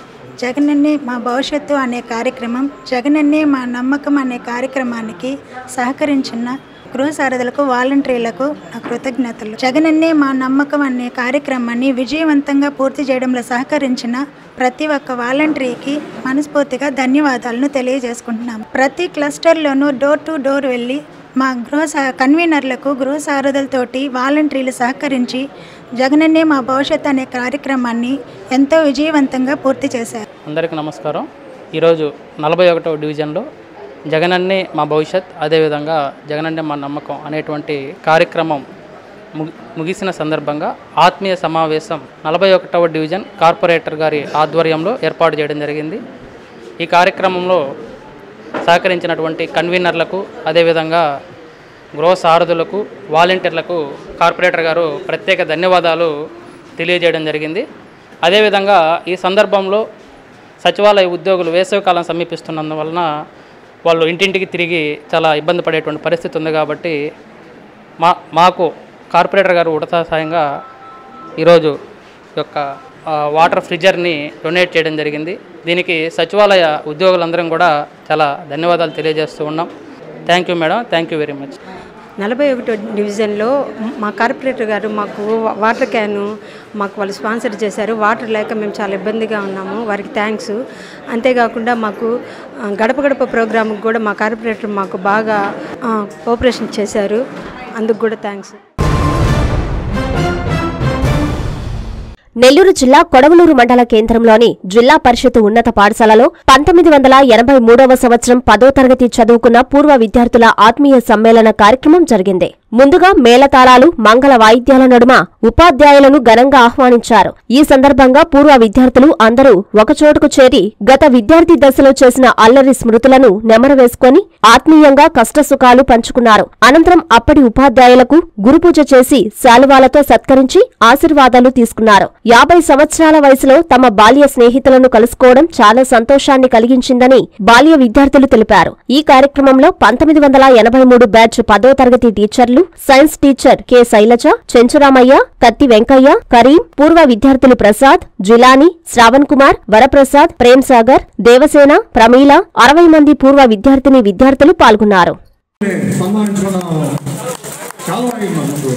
S14: జగనన్నే మా భవిష్యత్తు అనే కార్యక్రమం జగనన్నే మా నమ్మకం అనే కార్యక్రమానికి సహకరించిన గృహ సారథులకు వాలంటీర్లకు నా కృతజ్ఞతలు జగనన్నే మా నమ్మకం అనే కార్యక్రమాన్ని విజయవంతంగా పూర్తి చేయడంలో సహకరించిన ప్రతి ఒక్క వాలంటీర్కి మనస్ఫూర్తిగా ధన్యవాదాలను తెలియజేసుకుంటున్నాం ప్రతి క్లస్టర్లోనూ డోర్ టు డోర్ వెళ్ళి మా గృహ సా- కన్వీనర్లకు గృహ సారథులతోటి వాలంటీర్లు సహకరించి జగనన్నే మా భవిష్యత్ అనే కార్యక్రమాన్ని ఎంతో విజయవంతంగా పూర్తి చేశారు
S15: అందరికీ నమస్కారం ఈరోజు నలభై ఒకటవ డివిజన్లో జగనన్నే మా భవిష్యత్ అదేవిధంగా జగనన్నే మా నమ్మకం అనేటువంటి కార్యక్రమం ముగి- ముగిసిన సందర్భంగా ఆత్మీయ సమావేశం నలభై ఒకటవ డివిజన్ కార్పొరేటర్ గారి ఆధ్వర్యంలో ఏర్పాటు చేయడం జరిగింది ఈ కార్యక్రమంలో సహకరించినటువంటి కన్వీనర్లకు అదేవిధంగా గృహ సారథులకు వాలంటీర్లకు కార్పొరేటర్ గారు ప్రత్యేక ధన్యవాదాలు తెలియజేయడం జరిగింది అదేవిధంగా ఈ సందర్భంలో సచివాలయ ఉద్యోగులు వేసవికాలం సమీపిస్తున్నందువలన వాళ్ళు ఇంటింటికి తిరిగి చాలా ఇబ్బంది పడేటువంటి పరిస్థితి ఉంది కాబట్టి మా మాకు కార్పొరేటర్ గారు ఉడతా సాయంగా ఈరోజు ఈ యొక్క ఆ, వాటర్ ఫ్రిడ్జర్ని డొనేట్ చేయడం జరిగింది దీనికి సచివాలయ ఉద్యోగులందరం కూడా చాలా ధన్యవాదాలు తెలియజేస్తూ ఉన్నాం thank you madam thank you very much
S16: నలభై ఒకటో డివిజన్లో మా కార్పొరేటర్ గారు మాకు వా- వాటర్ క్యాను మాకు వాళ్ళు స్పాన్సర్ చేశారు వాటర్ లేక మేము చాలా ఇబ్బందిగా ఉన్నాము వారికి థ్యాంక్స్ అంతేకాకుండా మాకు ఆ, గడప గడప ప్రోగ్రాంకి కూడా మా కార్పొరేటర్ మాకు బాగా ఆ, కోఆపరేషన్ చేశారు అందుకు కూడా థ్యాంక్స్
S1: నెల్లూరు జిల్లా కొడవలూరు మండల కేంద్రంలోని జిల్లా పరిషత్ ఉన్నత పాఠశాలలో పంతొమ్మిది వందల ఎనభై మూడవ సంవత్సరం పదో తరగతి చదువుకున్న పూర్వ విద్యార్థుల ఆత్మీయ సమ్మేళన కార్యక్రమం జరిగింది ముందుగా మేళతాళాలు మంగళ వాయిద్యాల నడుమ ఉపాధ్యాయులను ఘనంగా ఆహ్వానించారు ఈ సందర్భంగా పూర్వ విద్యార్థులు అందరూ ఒకచోటుకు చేరి గత విద్యార్థి దశలో చేసిన అల్లరి స్మృతులను నెమరవేసుకొని ఆత్మీయంగా కష్టసుఖాలు పంచుకున్నారు అనంతరం అప్పటి ఉపాధ్యాయులకు గురుపూజ చేసి శాలువాలతో సత్కరించి ఆశీర్వాదాలు తీసుకున్నారు యాభై సంవత్సరాల వయసులో తమ బాల్య స్నేహితులను కలుసుకోవడం చాలా సంతోషాన్ని కలిగించిందని బాల్య విద్యార్థులు తెలిపారు ఈ కార్యక్రమంలో పంతొమ్మిది వందల ఎనభై మూడు బ్యాచ్ పదో తరగతి టీచర్లు science teacher K Sailaja Chenchuramaiah Katti Venkaiah Karim పూర్వ విద్యార్థులు ప్రసాద్ జిలాని శ్రావణ్ కుమార్ వరప్రసాద్ ప్రేమ్ సాగర్ దేవసేన ప్రమీల అరవై మంది పూర్వ విద్యార్థిని విద్యార్థులు పాల్గొన్నారు
S17: సన్మానించుకున్న చాలా అయింది ముందు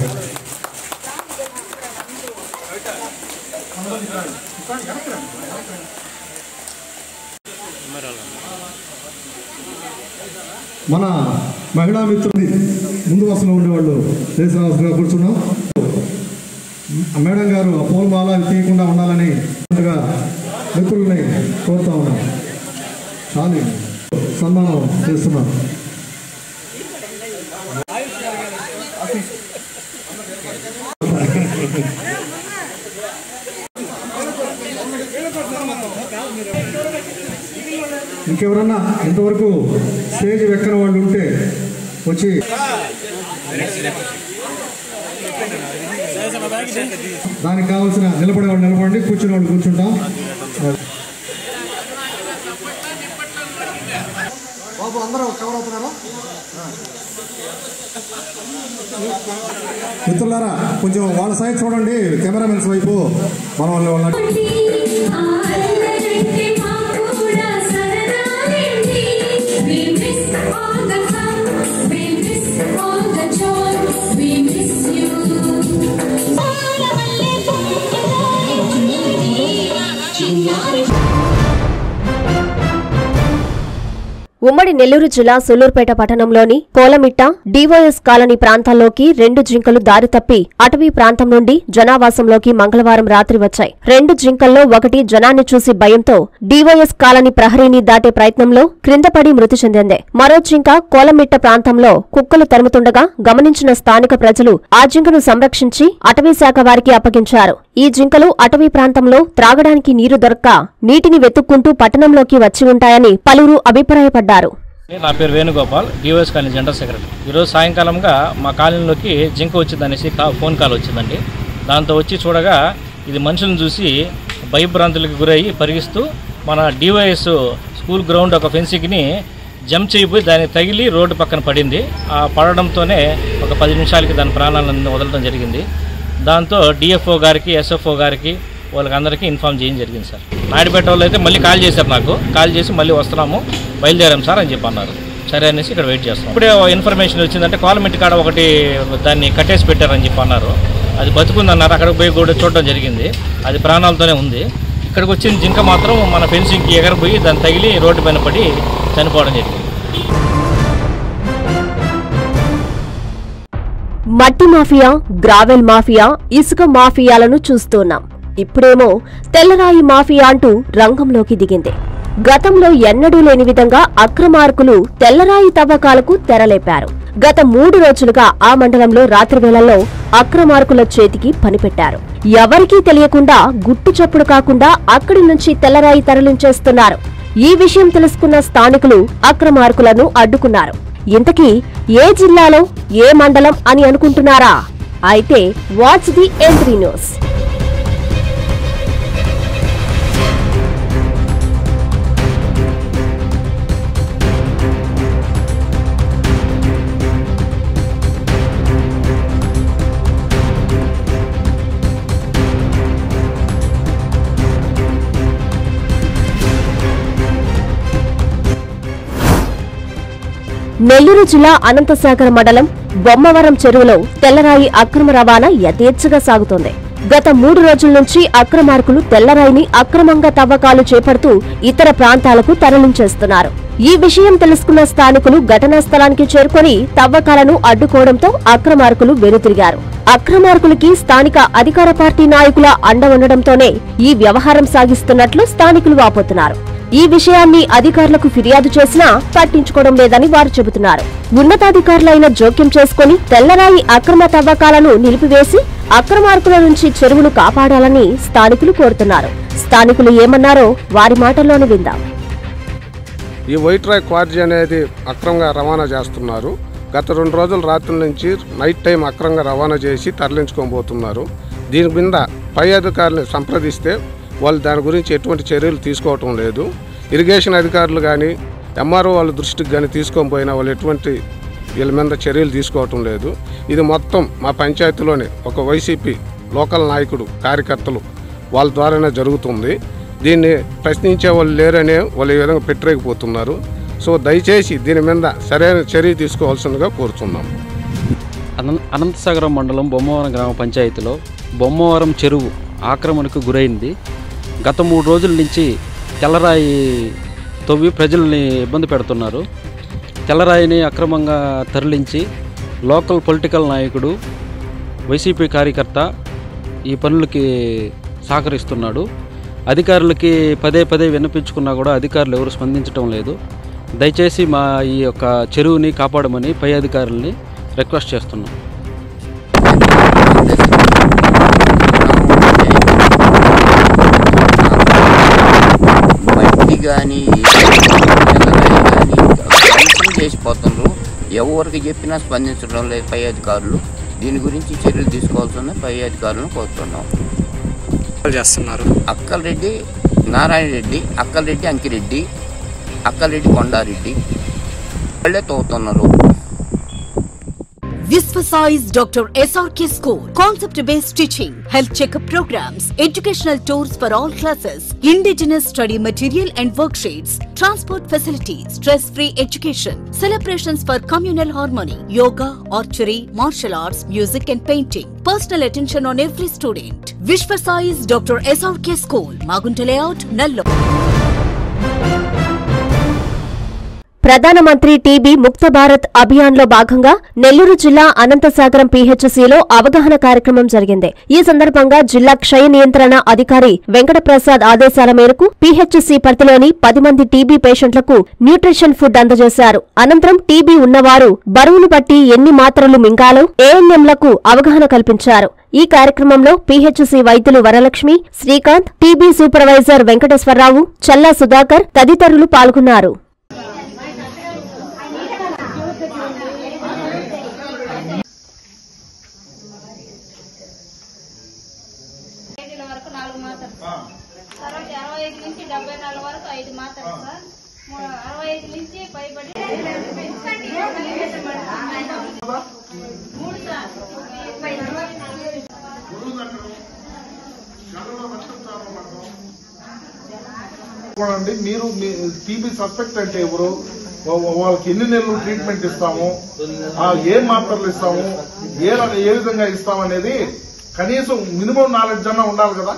S17: మన మహిళా మిత్రుడి ముందు వరుసలో ఉండేవాళ్ళు దేశరావాసంగా కూర్చున్నాం మేడం గారు ఆ పూలమాల అవి తీయకుండా ఉండాలని ముందుగా మిత్రుల్ని కోరుతా ఉన్నాం చాలు సన్మానం చేస్తున్నాం ఇంకెవరన్నా ఇంతవరకు స్టేజ్ ఎక్కని వాళ్ళు ఉంటే వచ్చి దానికి కావాల్సిన నిలబడే వాళ్ళు నిలబడండి కూర్చునే వాళ్ళు కూర్చుంటాం బాబు అందరూ కవర్ అవుతున్నారా మిత్రులారా కొంచెం వాళ్ళ సైడ్ చూడండి కెమెరామెన్స్ వైపు మన వాళ్ళు వాళ్ళ
S1: ఉమ్మడి నెల్లూరు జిల్లా సూలూరుపేట పట్టణంలోని కోలమిట్ట డివైఎస్ కాలనీ ప్రాంతాల్లోకి రెండు జింకలు దారి తప్పి అటవీ ప్రాంతం నుండి జనావాసంలోకి మంగళవారం రాత్రి వచ్చాయి రెండు జింకల్లో ఒకటి జనాన్ని చూసి భయంతో డివైఎస్ కాలనీ ప్రహరీని దాటే ప్రయత్నంలో క్రిందపడి మృతి చెందింది మరో జింక కోలమిట్ట ప్రాంతంలో కుక్కలు తరుముతుండగా గమనించిన స్థానిక ప్రజలు ఆ జింకను సంరక్షించి అటవీ శాఖ వారికి అప్పగించారు ఈ జింకలు అటవీ ప్రాంతంలో త్రాగడానికి నీరు దొరక్క నీటిని వెతుక్కుంటూ పట్టణంలోకి వచ్చి ఉంటాయని పలువురు అభిప్రాయపడ్డారు
S18: నా పేరు Venugopal DOS colony general secretary ఈరోజు సాయంకాలంగా మా కాలనీలోకి జింక వచ్చిందనేసి కా ఫోన్ కాల్ వచ్చిందండి దాంతో వచ్చి చూడగా ఇది మనుషులను చూసి భయభ్రాంతులకు గురయ్యి పరిగిస్తూ మన డివైఎస్ స్కూల్ గ్రౌండ్ ఒక ఫెన్సింగ్ని జంప్ చేయబోయి దానికి తగిలి రోడ్డు పక్కన పడింది ఆ పడడంతోనే ఒక పది నిమిషాలకి దాని ప్రాణాలను వదలడం జరిగింది దాంతో డిఎఫ్ఓ గారికి ఎస్ఎఫ్ఓ గారికి వాళ్ళకి అందరికీ ఇన్ఫామ్ చేయడం జరిగింది సార్ నాయుడుపేట వాళ్ళు అయితే మళ్ళీ కాల్ చేశారు నాకు కాల్ చేసి మళ్ళీ వస్తున్నాము బయలుదేరాం సార్ అని చెప్పి అన్నారు సరే అనేసి ఇక్కడ వెయిట్ చేస్తాం ఇప్పుడే ఇన్ఫర్మేషన్ వచ్చిందంటే కాలమిట్టి కాడ ఒకటి దాన్ని కట్టేసి పెట్టారని చెప్పి అన్నారు అది బతుకుందన్నారు అక్కడికి పోయి కూడా చూడడం జరిగింది అది ప్రాణాలతోనే ఉంది ఇక్కడికి వచ్చిన జింక మాత్రం మన ఫెన్సింగ్కి ఎగరపోయి దాన్ని తగిలి రోడ్డు పైన పడి చనిపోవడం జరిగింది
S1: మట్టి మాఫియా గ్రావెల్ మాఫియా ఇసుక మాఫియాలను చూస్తున్నాం ఇప్పుడేమో తెల్లరాయి మాఫియా అంటూ రంగంలోకి దిగింది గతంలో ఎన్నడూ లేని విధంగా అక్రమార్కులు తెల్లరాయి తవ్వకాలకు తెరలేపారు గత మూడు రోజులుగా ఆ మండలంలో రాత్రి వేళల్లో అక్రమార్కుల చేతికి పనిపెట్టారు ఎవరికీ తెలియకుండా గుట్టు చప్పుడు కాకుండా అక్కడి నుంచి తెల్లరాయి తరలించేస్తున్నారు ఈ విషయం తెలుసుకున్న స్థానికులు అక్రమార్కులను అడ్డుకున్నారు ఇంతకీ ఏ జిల్లాలో ఏ మండలం అని అనుకుంటున్నారా అయితే watch the entry news Nellore జిల్లా అనంతసాగర మండలం బొమ్మవరం చెరువులో తెల్లరాయి అక్రమ రవాణా యథేచ్ఛగా సాగుతోంది గత మూడు రోజుల నుంచి అక్రమార్కులు తెల్లరాయిని అక్రమంగా తవ్వకాలు చేపడుతూ ఇతర ప్రాంతాలకు తరలించేస్తున్నారు ఈ విషయం తెలుసుకున్న స్థానికులు ఘటనా స్థలానికి చేరుకొని తవ్వకాలను అడ్డుకోవడంతో అక్రమార్కులు వెనుతిరిగారు అక్రమార్కులకి స్థానిక అధికార పార్టీ నాయకుల అండ ఉండడంతోనే ఈ వ్యవహారం సాగిస్తున్నట్లు స్థానికులు వాపోతున్నారు ఈ విషయాన్ని అధికారులకు ఫిర్యాదు చేసినా పట్టించుకోవడం లేదని వారు చెబుతున్నారు ఉన్నతాధికారులైన జోక్యం చేసుకుని తెల్లరాయి అక్రమ తవ్వకాలను నిలిపివేసి అక్రమార్కుల నుంచి చెరువులు కాపాడాలని స్థానికులు కోరుతున్నారు స్థానికులు ఏమన్నారో వారి మాటల్లోనే విందాం
S19: ఈ వైట్ రాయ్ క్వార్జీ అనేది అక్రమంగా రవాణా చేస్తున్నారు గత రెండు రోజుల రాత్రి నుంచి నైట్ టైం అక్రమంగా రవాణా చేసి తరలించుకొని పోతున్నారు దీని మీద పై అధికారులను సంప్రదిస్తే వాళ్ళు దాని గురించి ఎటువంటి చర్యలు తీసుకోవటం లేదు ఇరిగేషన్ అధికారులు కానీ ఎంఆర్ఓ వాళ్ళ దృష్టికి కానీ తీసుకొని పోయినా వాళ్ళు ఎటువంటి వీళ్ళ మీద చర్యలు తీసుకోవటం లేదు ఇది మొత్తం మా పంచాయతీలోని ఒక వైసీపీ లోకల్ నాయకుడు కార్యకర్తలు వాళ్ళ ద్వారానే జరుగుతుంది దీన్ని ప్రశ్నించే వాళ్ళు లేరనే వాళ్ళు ఈ విధంగా పెట్టలేకపోతున్నారు సో దయచేసి దీని మీద సరైన చర్య తీసుకోవాల్సిందిగా కోరుతున్నాం
S20: అనంత అనంతసాగరం మండలం బొమ్మవరం గ్రామ పంచాయతీలో బొమ్మవరం చెరువు ఆక్రమణకు గురైంది గత మూడు రోజుల నుంచి తెల్లరాయి తవ్వి ప్రజల్ని ఇబ్బంది పెడుతున్నారు తెల్లరాయిని అక్రమంగా తరలించి లోకల్ పొలిటికల్ నాయకుడు వైసీపీ కార్యకర్త ఈ పనులకి సహకరిస్తున్నాడు అధికారులకి పదే పదే విన్నపించుకున్నా కూడా అధికారులు ఎవరు స్పందించడం లేదు దయచేసి మా ఈ యొక్క చెరువుని కాపాడమని పై అధికారుల్ని రిక్వెస్ట్ చేస్తున్నాం
S21: మట్టి కానీ మూసేసిపోతున్నారు ఎవరికి చెప్పినా స్పందించడం లేదు పై అధికారులు దీని గురించి చర్యలు తీసుకోవాల్సిన పై అధికారులను కోరుతున్నాం
S22: చేస్తున్నారు
S21: అక్కలరెడ్డి నారాయణ రెడ్డి అక్కలరెడ్డి అంకిరెడ్డి అక్కలరెడ్డి కొండారెడ్డి వాళ్ళే తవ్వుతున్నారు
S23: Visvasize Dr. SRK School. Concept based teaching, health checkup programs, educational tours for all classes, indigenous study material and worksheets, transport facilities, stress free education, celebrations for communal harmony, yoga, archery, martial arts, music and painting. Personal attention on every student. Visvasize Dr. SRK School. Magunta Layout, Nallo.
S1: ప్రధానమంత్రి టీబీ ముక్త భారత్ అభియాన్ లో భాగంగా నెల్లూరు జిల్లా అనంతసాగరం పీహెచ్సీలో అవగాహన కార్యక్రమం జరిగింది ఈ సందర్భంగా జిల్లా క్షయ నియంత్రణ అధికారి వెంకటప్రసాద్ ఆదేశాల మేరకు పీహెచ్సీ పరిధిలోని పది మంది టీబీ పేషెంట్లకు న్యూట్రిషన్ ఫుడ్ అందజేశారు అనంతరం టీబీ ఉన్నవారు బరువును బట్టి ఎన్ని మాత్రలు మింగాలో ఏఎన్ఎంలకు అవగాహన కల్పించారు ఈ కార్యక్రమంలో పీహెచ్సీ వైద్యులు వరలక్ష్మి శ్రీకాంత్ టీబీ సూపర్వైజర్ వెంకటేశ్వరరావు చల్లా సుధాకర్ తదితరులు పాల్గొన్నారు
S24: ఐదుల వరకు నాలుగు మాత్రలు సార్ తర్వాత అరవై ఐదు నుంచి డెబ్బై నాలుగు వరకు ఐదు మాత్రలు సార్ మూ- అరవై ఐదు నుంచి పైబడి మూడు సార్
S25: చూడండి మీరు టీబీ సస్పెక్ట్ అంటే ఎవరు వా- వాళ్ళకి ఎన్ని నెలలు ట్రీట్మెంట్ ఇస్తాము ఆ ఏ మాత్రలు ఇస్తాము ఏ ర- ఏ విధంగా ఇస్తాము అనేది కనీసం మినిమం నాలెడ్జ్ అన్నా ఉండాలి కదా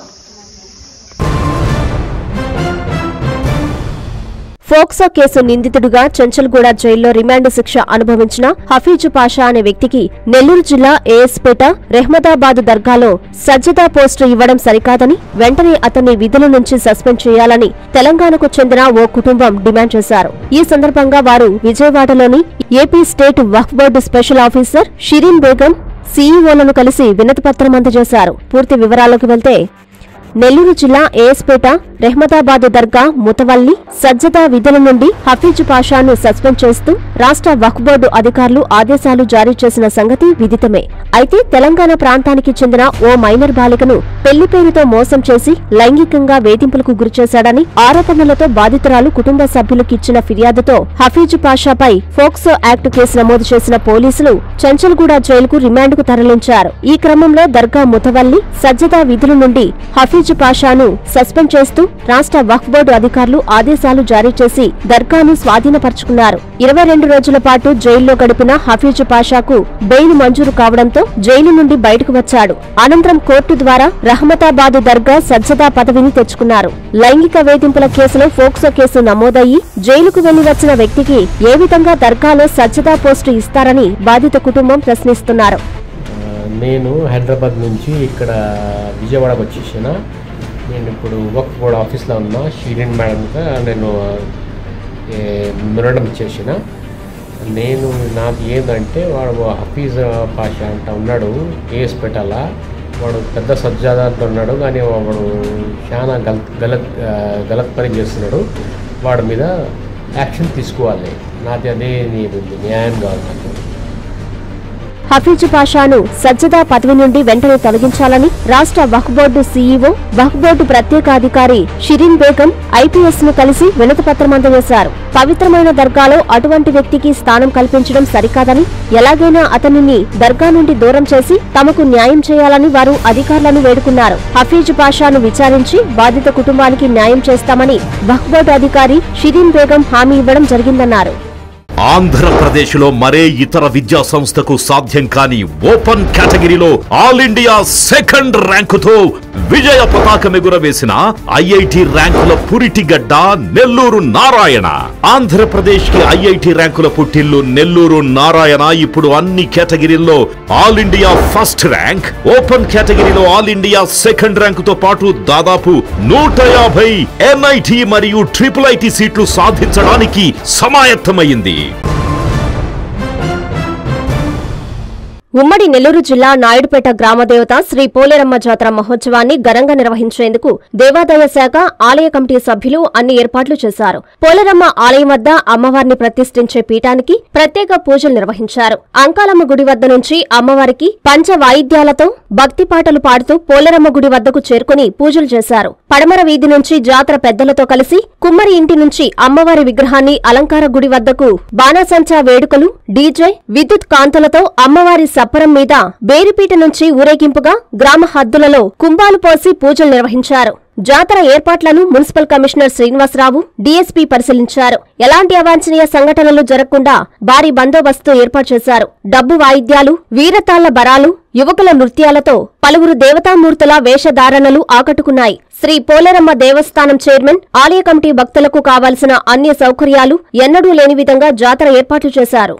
S1: ఫోక్సో కేసు నిందితుడిగా చెంచల్గూడ జైల్లో రిమాండ్ శిక్ష అనుభవించిన హఫీజు పాషా అనే వ్యక్తికి నెల్లూరు జిల్లా ఏఎస్పేట రెహ్మదాబాద్ దర్గాలో సజ్జదా పోస్టు ఇవ్వడం సరికాదని వెంటనే అతన్ని విధుల నుంచి సస్పెండ్ చేయాలని తెలంగాణకు చెందిన ఓ కుటుంబం డిమాండ్ చేశారు ఈ సందర్భంగా వారు విజయవాడలోని AP state Waqf board special officer Shireen Begum సీఈఓలను కలిసి వినతిపత్రం అందజేశారు పూర్తి వివరాలకు వెళ్తే నెల్లూరు జిల్లా ఏఎస్పేట రెహ్మదాబాద్ దర్గా ముతవల్లి సజ్జదా విధుల నుండి హఫీజు పాషాను సస్పెండ్ చేస్తూ రాష్ట్ర వక్ఫ్ బోర్డు అధికారులు ఆదేశాలు జారీ చేసిన సంగతి విదితమే అయితే తెలంగాణ ప్రాంతానికి చెందిన ఓ మైనర్ బాలికను పెళ్లి పేరుతో మోసం చేసి లైంగికంగా వేధింపులకు గురిచేశాడని ఆరోపణలతో బాధితురాలు కుటుంబ సభ్యులకు ఇచ్చిన ఫిర్యాదుతో హఫీజు పాషాపై ఫోక్సో యాక్ట్ కేసు నమోదు చేసిన పోలీసులు చంచల్గూడ జైలుకు రిమాండ్కు తరలించారు ఈ క్రమంలో దర్గా ముతవల్లి సజ్జదా విధుల నుండి హఫీజు పాషాను సస్పెండ్ చేస్తూ రాష్ట్ర వక్ఫ్ బోర్డు అధికారులు ఆదేశాలు జారీ చేసి దర్గాను స్వాధీనపరుచుకున్నారు ఇరవై రెండు రోజుల పాటు జైల్లో గడిపిన హఫీజు పాషాకు బెయిల్ మంజూరు కావడంతో జైలు నుండి బయటకు వచ్చాడు అనంతరం కోర్టు ద్వారా రహమతాబాద్ దర్గా సజ్జదా పదవిని తెచ్చుకున్నారు లైంగిక వేధింపుల కేసులో ఫోక్సో కేసు నమోదయ్యి జైలుకు వెళ్లి వచ్చిన వ్యక్తికి ఏ విధంగా దర్గాలో సజ్జదా పోస్టు ఇస్తారని బాధిత కుటుంబం ప్రశ్నిస్తున్నారు
S26: నేను హైదరాబాద్ నుంచి ఇక్కడ విజయవాడకు వచ్చేసిన నేను ఇప్పుడు వర్క్ బోర్డ్ ఆఫీస్లో ఉన్నా షీరిన్ మేడంగా నేను మెరడం చేసిన నేను నాది ఏంటంటే వాడు హఫీజ్ పాషా అంట ఉన్నాడు ఏఎస్ పెట్టాల వాడు పెద్ద సజ్జాదాంతో ఉన్నాడు కానీ వాడు చాలా గలత్ గలత్ ఆ, గలత్ పని చేస్తున్నాడు వాడి మీద యాక్షన్ తీసుకోవాలి నాది అదే నీది ఉంది న్యాయం కావాలి నాకు
S1: హఫీజు పాషాను సజ్జదా పదవి నుండి వెంటనే తొలగించాలని రాష్ట్ర Waqf board CEO Waqf board ప్రత్యేక అధికారి షిరీన్ బేగం ఐపీఎస్ ను కలిసి వినతిపత్రం అందజేశారు పవిత్రమైన దర్గాలో అటువంటి వ్యక్తికి స్థానం కల్పించడం సరికాదని ఎలాగైనా అతనిని దర్గా నుండి దూరం చేసి తమకు న్యాయం చేయాలని వారు అధికారులను వేడుకున్నారు హఫీజు పాషాను విచారించి బాధిత కుటుంబానికి న్యాయం చేస్తామని వక్ఫ్ బోర్డు అధికారి షిరీన్ బేగం హామీ ఇవ్వడం జరిగిందన్నారు
S27: ఆంధ్రప్రదేశ్లో మరే ఇతర విద్యా సంస్థకు సాధ్యం కాని ఓపెన్ కేటగిరీలో ఆల్ ఇండియా సెకండ్ ర్యాంకుతో విజయ పతాకం ఎగురవేసిన ఐఐటి ర్యాంకుల పురిటిగడ్డ నెల్లూరు నారాయణ ఆంధ్రప్రదేశ్ కి ఐఐటి ర్యాంకుల పుట్టిల్లు నెల్లూరు నారాయణ ఇప్పుడు అన్ని కేటగిరీల్లో all India first rank open కేటగిరీలో ఆల్ ఇండియా సెకండ్ ర్యాంకుతో పాటు దాదాపు నూట యాభై ఎన్ఐటి మరియు ట్రిపుల్ ఐటి సీట్లు సాధించడానికి సమాయత్తమైంది
S1: ఉమ్మడి నెల్లూరు జిల్లా నాయుడుపేట గ్రామదేవత శ్రీ పోలేరమ్మ జాతర మహోత్సవాన్ని ఘనంగా నిర్వహించేందుకు దేవాదాయ శాఖ ఆలయ కమిటీ సభ్యులు అన్ని ఏర్పాట్లు చేశారు పోలేరమ్మ ఆలయం వద్ద అమ్మవారిని ప్రతిష్ఠించే పీఠానికి ప్రత్యేక పూజలు నిర్వహించారు అంకాలమ్మ గుడి వద్ద నుంచి అమ్మవారికి పంచ వాయిద్యాలతో భక్తి పాటలు పాడుతూ పోలేరమ్మ గుడి వద్దకు చేరుకుని పూజలు చేశారు పడమర వీధి నుంచి జాతర పెద్దలతో కలిసి కుమ్మరి ఇంటి నుంచి అమ్మవారి విగ్రహాన్ని అలంకార గుడి వద్దకు బాణాసంచా వేడుకలు డీజే విద్యుత్ కాంతులతో అమ్మవారి సప్పరం మీద బేరిపీట నుంచి ఊరేగింపుగా గ్రామ హద్దులలో కుంభాలు పోసి పూజలు నిర్వహించారు జాతర ఏర్పాట్లను మున్సిపల్ కమిషనర్ శ్రీనివాసరావు డీఎస్పీ పరిశీలించారు ఎలాంటి అవాంఛనీయ సంఘటనలు జరగకుండా భారీ బందోబస్తు ఏర్పాటు చేశారు డబ్బు వాయిద్యాలు వీరతాళ్ల బరాలు యువకుల నృత్యాలతో పలువురు దేవతామూర్తుల వేషధారణలు ఆకట్టుకున్నాయి శ్రీ పోలేరమ్మ దేవస్థానం చైర్మన్ ఆలయ కమిటీ భక్తులకు కావాల్సిన అన్ని సౌకర్యాలు ఎన్నడూ లేని విధంగా జాతర ఏర్పాట్లు చేశారు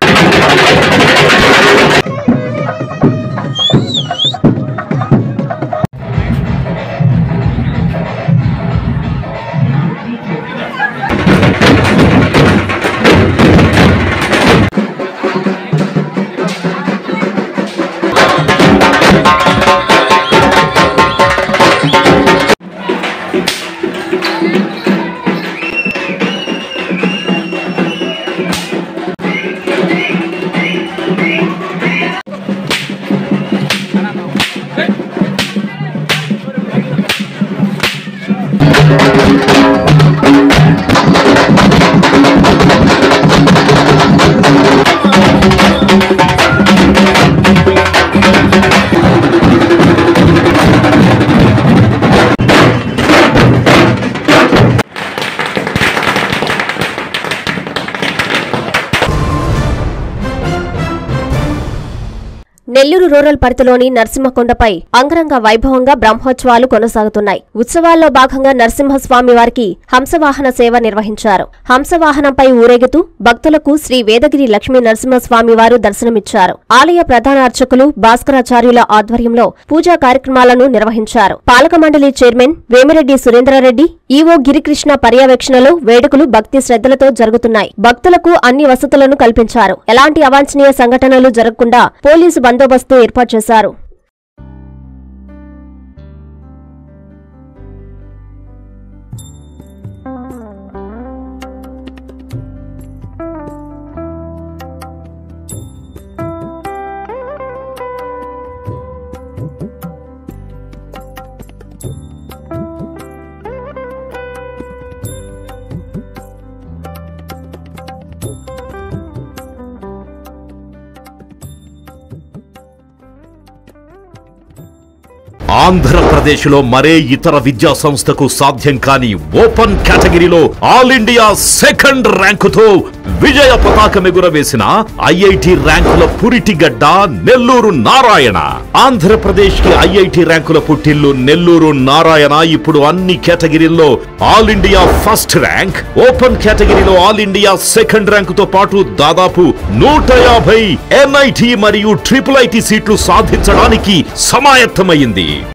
S1: నెల్లూరు రూరల్ పరిధిలోని నరసింహకొండపై అంగరంగ వైభవంగా బ్రహ్మోత్సవాలు కొనసాగుతున్నాయి ఉత్సవాల్లో భాగంగా నరసింహస్వామి వారికి హంసవాహన సేవ నిర్వహించారు హంసవాహనంపై ఊరేగుతూ భక్తులకు శ్రీ వేదగిరి లక్ష్మీ నరసింహస్వామి వారు దర్శనమిచ్చారు ఆలయ ప్రధాన అర్చకులు భాస్కరాచార్యుల ఆధ్వర్యంలో పూజా కార్యక్రమాలను నిర్వహించారు పాలక మండలి చైర్మన్ వేమిరెడ్డి సురేంద్రారెడ్డి ఈవో గిరికృష్ణ పర్యవేక్షణలో వేడుకలు భక్తి శ్రద్ధలతో జరుగుతున్నాయి భక్తులకు అన్ని వసతులను కల్పించారు ఎలాంటి అవాంఛనీయ సంఘటనలు జరగకుండా పోలీసు బందోబస్తు ఏర్పాటు చేశారు
S27: ఆంధ్రప్రదేశ్లో మరే ఇతర విద్యా సంస్థకు సాధ్యం కాని ఓపెన్ కేటగిరీలో ఆల్ ఇండియా సెకండ్ ర్యాంకుతో విజయ పతాకం ఎగురవేసిన ఐఐటి ర్యాంకుల పురిటిగడ్డ నెల్లూరు నారాయణ ఆంధ్రప్రదేశ్ కి ఐఐటి ర్యాంకుల పుట్టిల్లు నెల్లూరు నారాయణ ఇప్పుడు అన్ని కేటగిరీల్లో all India first rank open కేటగిరీలో ఆల్ ఇండియా సెకండ్ ర్యాంకుతో పాటు దాదాపు నూట యాభై ఎన్ఐటి మరియు ట్రిపుల్ ఐటి సీట్లు సాధించడానికి సమాయత్తమైంది